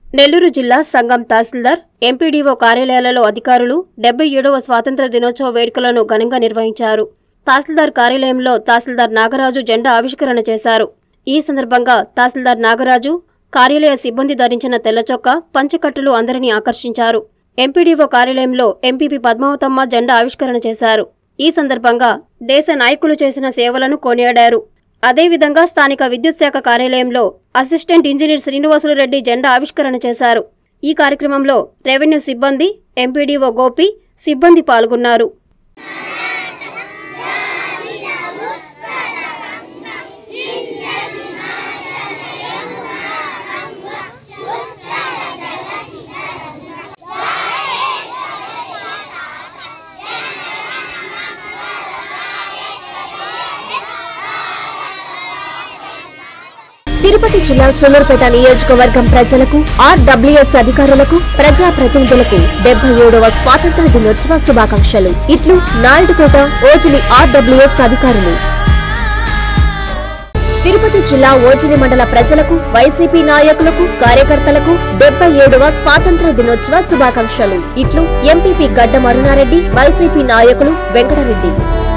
నెల్లూరు జిల్లా సంఘం తహసీల్దార్ ఎంపీడీఓ కార్యాలయాలలో అధికారులు డెబ్బై ఏడవ స్వాతంత్ర దినోత్సవ వేడుకలను ఘనంగా నిర్వహించారు తహసీల్దార్ కార్యాలయంలో తహసీల్దార్ నాగరాజు జెండా ఆవిష్కరణ చేశారు ఈ సందర్భంగా తహసీల్దార్ నాగరాజు కార్యాలయ సిబ్బంది ధరించిన తెల్లచొక్కా పంచకట్టులు అందరినీ ఆకర్షించారు ఎంపీడీఓ కార్యాలయంలో ఎంపీపీ పద్మావతమ్మ జెండా ఆవిష్కరణ చేశారు ఈ సందర్భంగా దేశ నాయకులు చేసిన సేవలను కొనియాడారు అదేవిధంగా స్థానిక విద్యుత్ శాఖ కార్యాలయంలో అసిస్టెంట్ ఇంజనీర్ శ్రీనివాసులు రెడ్డి జెండా ఆవిష్కరణ చేశారు ఈ కార్యక్రమంలో రెవెన్యూ సిబ్బంది ఎంపీడీఓ గోపి సిబ్బంది పాల్గొన్నారు తిరుపతి జిల్లా సూలూరుపేట నియోజకవర్గం ప్రజలకు ఆర్డబ్ల్యూఎస్ అధికారులకు ప్రజా ప్రతినిధులకు డెబ్బై ఏడవ స్వాతంత్ర దినోత్సవ శుభాకాంక్షలు ఇట్లు నాయుడుపేట ఓజిలి ఆర్డబ్ల్యూఎస్ అధికారులు తిరుపతి జిల్లా ఓజిలి మండల ప్రజలకు వైసీపీ నాయకులకు కార్యకర్తలకు డెబ్బై ఏడవ స్వాతంత్ర దినోత్సవ శుభాకాంక్షలు ఇట్లు ఎంపీపీ గడ్డ మరునారెడ్డి వైసీపీ నాయకులు వెంకటరెడ్డి